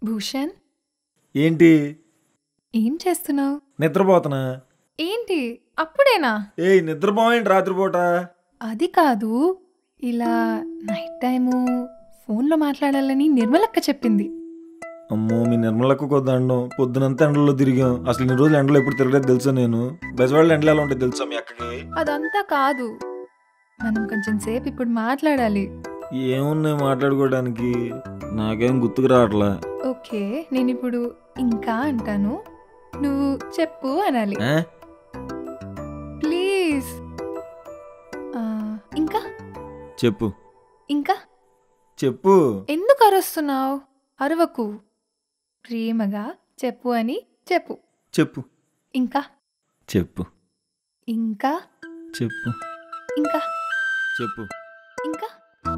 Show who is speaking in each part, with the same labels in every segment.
Speaker 1: భూషణ్
Speaker 2: ఏంటి
Speaker 1: ఏం చేస్తున్నావు
Speaker 2: నిద్రపోతున్నా
Speaker 1: ఏంటి అప్పుడేనా
Speaker 2: ఏయ్ నిద్రపోవేంటి రాత్రిపూట
Speaker 1: అది కాదు ఇలా నైట్ టైము ఫోన్లో మాట్లాడాలని నిర్మలక్క చెప్పింది
Speaker 2: అమ్మో మీ నిర్మలకు కొద్దండం పొద్దునంతా ఎండలో తిరిగాం అసలు ఇన్ని రోజులు ఎండలో ఎప్పుడు తిరగలేదు తెలుసా నేను బెజవాళ్ళు ఎండలు ఎలా ఉంటాయి తెలుసా మీ అక్కకి
Speaker 1: అదంతా కాదు మనం కొంచెం సేపు ఇప్పుడు మాట్లాడాలి
Speaker 2: ఏమున్నాయి మాట్లాడుకోవడానికి నాకేం గుర్తుకు రావట్లా
Speaker 1: ఓకే నేను ఇప్పుడు ఇంకా అంటాను నువ్వు చెప్పు అనాలి
Speaker 2: ఆ?
Speaker 1: ప్లీజ్ ఆ, ఇంకా
Speaker 2: చెప్పు
Speaker 1: ఇంకా
Speaker 2: చెప్పు
Speaker 1: ఎందుకు అరుస్తున్నావు అరవకు ప్రేమగా చెప్పు అని చెప్పు
Speaker 2: చెప్పు
Speaker 1: ఇంకా
Speaker 2: చెప్పు
Speaker 1: ఇంకా
Speaker 2: చెప్పు
Speaker 1: ఇంకా
Speaker 2: చెప్పు
Speaker 1: ఇంకా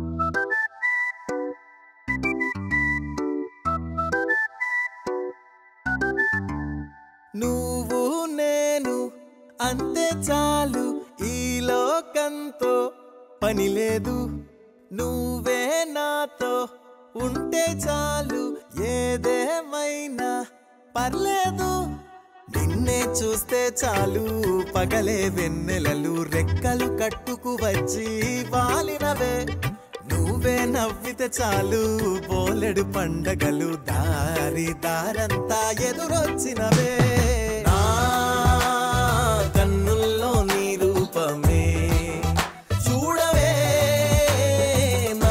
Speaker 3: నువ్వు నేను అంతే చాలు ఈ లోకంతో పని లేదు నువ్వే నాతో ఉంటే చాలు ఏదేమైనా పర్లేదు నిన్నే చూస్తే చాలు పగలే వెన్నెలలు రెక్కలు కట్టుకు వచ్చి వాలినవే నువ్వే నవ్వితే చాలు బోలెడు పండగలు దారి దారంతా ఎదురొచ్చినవే నా కన్నుల్లో నీ రూపమే చూడవే నా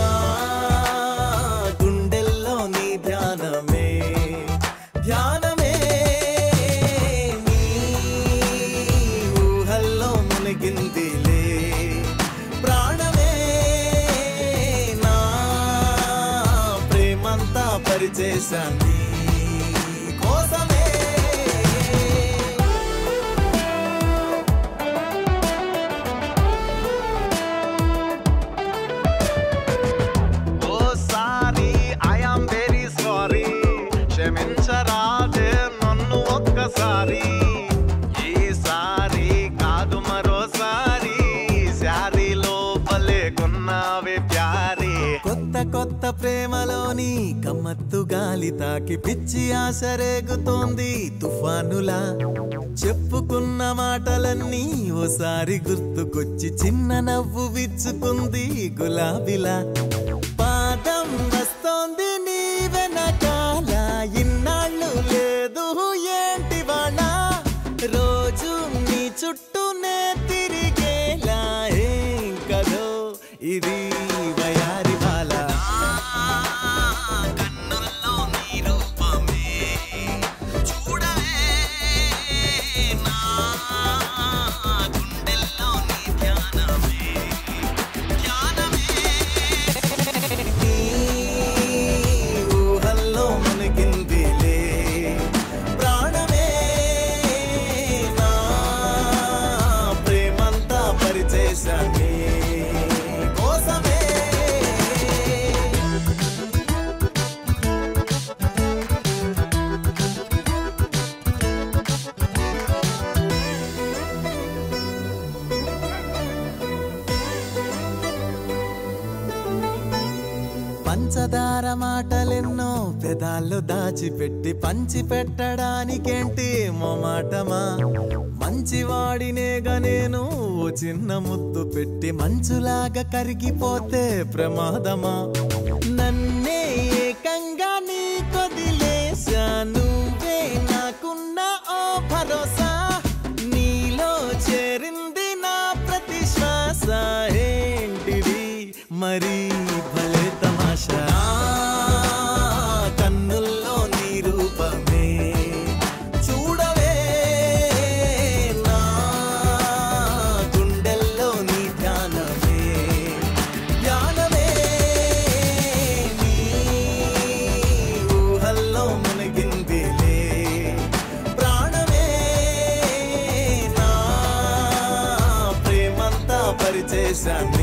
Speaker 3: గుండెల్లో నీ ధ్యానమే ధ్యానమే నీ ఊహల్లో మునిగిందిలే ప్రాణమే నా ప్రేమంతా పరిచేశాన్ని కోసమే
Speaker 4: ఓ sorry I am very sorry క్షమించరాదే నన్ను ఒక్కసారి ఈసారి కాదు మరోసారి శారీ లోపలే కొన్నావే ప్యారీ
Speaker 3: కొత్త కొత్త ప్రేమలోని కమ్మత్తు గాలి తాకి పిచ్చి ఆశ రేగుతోంది తుఫానులా చెప్పుకున్న మాటలన్నీ ఓసారి గుర్తుకొచ్చి చిన్న నవ్వు విచ్చుకుంది గులాబీలా పాదం వస్తోంది నీ వెనకాల ఇన్నాళ్ళు లేదు ఏంటి వాళ్ళ రోజు నీ చుట్టూనే తిరిగేలా ఏం కదో ఇది వయారి బాల కన్నుల్లో నీ రూపమే చూడవే నా గుండెల్లో నీ ధ్యానమే ధ్యానమే నీ ఊహల్లో మునిగిందిలే ప్రాణమే నా ప్రేమంతా పరిచేశాన్ని కోసమే పంచదార మాటలెన్నో పెదాల్లో దాచిపెట్టి పంచి పెట్టడానికేంటి మొమాటమా మంచివాడినేగా నేను ఓ చిన్న ముద్దు పెట్టి మంచులాగా కరిగిపోతే ప్రమాదమా నన్నే ఏకంగా నీ కొదిలేశా నువ్వే నాకున్న ఓ భరోసా నీలో చేరింది నా ప్రతి శ్వాస ఏంటిది మరి భలే తమాషా కన్నుల్లో నీ రూపమే చూడవే నా గుండెల్లో నీ ధ్యానమే ధ్యానమే నీ ఊహల్లో మునిగిందిలే ప్రాణమే నా ప్రేమంతా పరిచేశాన్ని